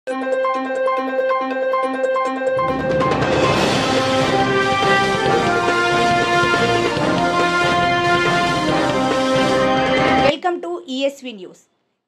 welcome to ESV news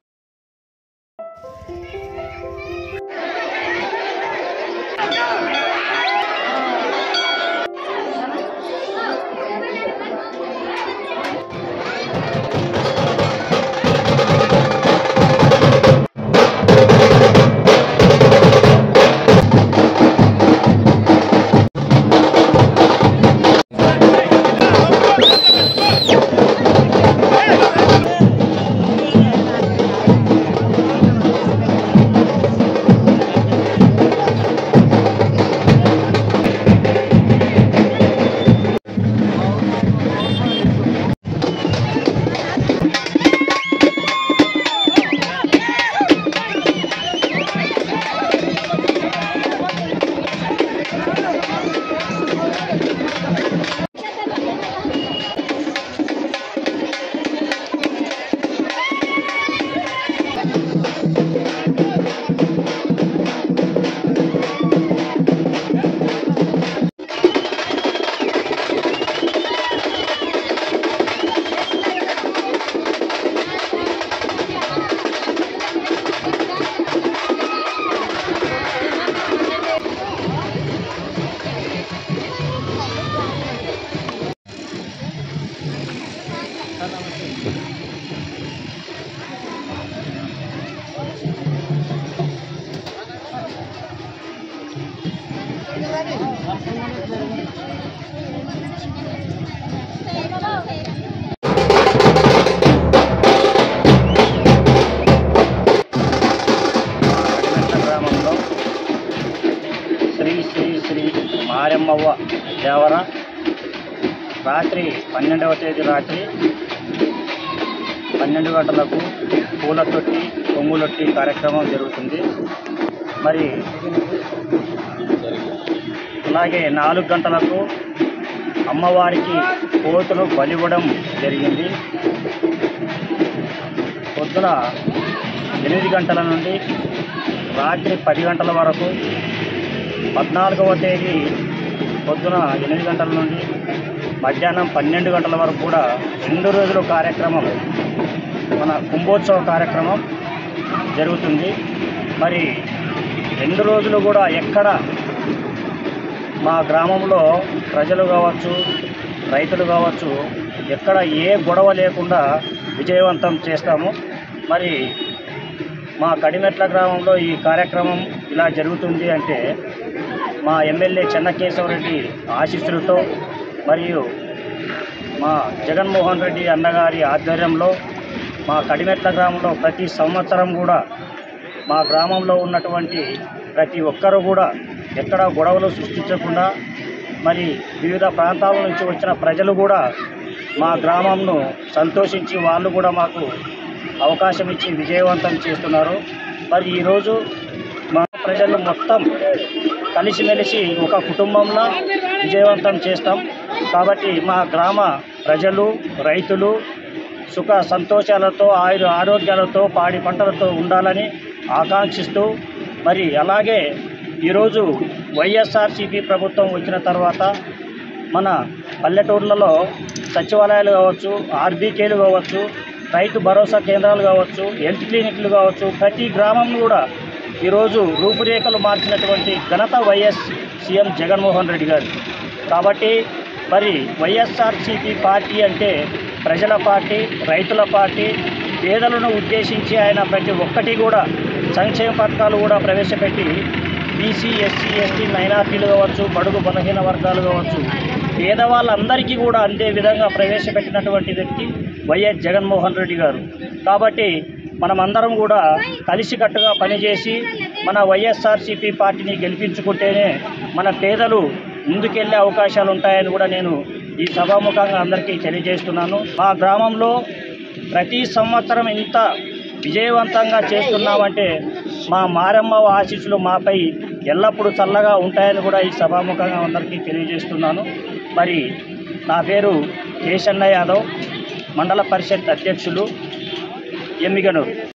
కడిమెట్ల గ్రామంలో శ్రీ శ్రీ శ్రీ మారెమ్మవ్వ దేవర రాత్రి పన్నెండవ తేదీ రాత్రి పన్నెండు గంటలకు పూల తొట్టి కొమ్ములొట్టి కార్యక్రమం జరుగుతుంది మరి అలాగే నాలుగు గంటలకు అమ్మవారికి కోతులు బలివ్వడం జరిగింది పొద్దున ఎనిమిది గంటల నుండి రాత్రి పది గంటల వరకు పద్నాలుగవ తేదీ పొద్దున ఎనిమిది గంటల నుండి మధ్యాహ్నం పన్నెండు గంటల వరకు కూడా రెండు రోజుల కార్యక్రమం మన కుంభోత్సవ కార్యక్రమం జరుగుతుంది మరి రెండు రోజులు కూడా ఎక్కడ మా గ్రామంలో ప్రజలు కావచ్చు రైతులు కావచ్చు ఎక్కడ ఏ గొడవ లేకుండా విజయవంతం చేస్తాము మరి మా కడిమెట్ల గ్రామంలో ఈ కార్యక్రమం ఇలా జరుగుతుంది అంటే మా ఎమ్మెల్యే చెన్నకేశవరెడ్డి ఆశీస్సులతో మరియు మా జగన్మోహన్ రెడ్డి అన్నగారి ఆధ్వర్యంలో మా కడిమెట్ల గ్రామంలో ప్రతి సంవత్సరం కూడా మా గ్రామంలో ఉన్నటువంటి ప్రతి ఒక్కరూ కూడా ఎక్కడ గొడవలు సృష్టించకుండా మరి వివిధ ప్రాంతాల నుంచి వచ్చిన ప్రజలు కూడా మా గ్రామంను సంతోషించి వాళ్ళు కూడా మాకు అవకాశం ఇచ్చి విజయవంతం చేస్తున్నారు మరి ఈరోజు మా ప్రజలు మొత్తం కలిసిమెలిసి ఒక కుటుంబంలో విజయవంతం చేస్తాం కాబట్టి మా గ్రామ ప్రజలు రైతులు సుఖ సంతోషాలతో ఆయుర ఆరోగ్యాలతో పాడి పంటలతో ఉండాలని ఆకాంక్షిస్తూ మరి అలాగే ఈరోజు వైఎస్ఆర్సీపీ ప్రభుత్వం వచ్చిన తర్వాత మన పల్లెటూర్లలో సచివాలయాలు కావచ్చు ఆర్బీకేలు కావచ్చు రైతు భరోసా కేంద్రాలు కావచ్చు హెల్త్ క్లినిక్లు కావచ్చు ప్రతి గ్రామం కూడా ఈరోజు రూపురేఖలు మార్చినటువంటి ఘనత వైఎస్ సీఎం జగన్మోహన్ రెడ్డి గారు కాబట్టి మరి వైఎస్ఆర్సీపీ పార్టీ అంటే ప్రజల పార్టీ రైతుల పార్టీ పేదలను ఉద్దేశించి ఆయన ప్రతి ఒక్కటి కూడా సంక్షేమ పథకాలు కూడా ప్రవేశపెట్టి బీసీ ఎస్సీ ఎస్టీ మైనార్టీలు కావచ్చు బడుగు బలహీన వర్గాలు కావచ్చు పేదవాళ్ళందరికీ కూడా అందే విధంగా ప్రవేశపెట్టినటువంటి వ్యక్తి వైఎస్ జగన్మోహన్ రెడ్డి గారు కాబట్టి మనమందరం కూడా కలిసికట్టుగా పనిచేసి మన వైఎస్ఆర్సీపీ పార్టీని గెలిపించుకుంటేనే మన పేదలు ముందుకెళ్లే అవకాశాలు ఉంటాయని కూడా నేను ఈ సభాముఖంగా అందరికీ తెలియజేస్తున్నాను మా గ్రామంలో ప్రతి సంవత్సరం ఇంత విజయవంతంగా చేస్తున్నామంటే మా మారమ్మ ఆశీస్సులు మాపై ఎల్లప్పుడూ చల్లగా ఉంటాయని కూడా ఈ సభాముఖంగా అందరికీ తెలియజేస్తున్నాను మరి నా పేరు కేశన్న యాదవ్ మండల పరిషత్ అధ్యక్షులు ఎమ్మిగనూరు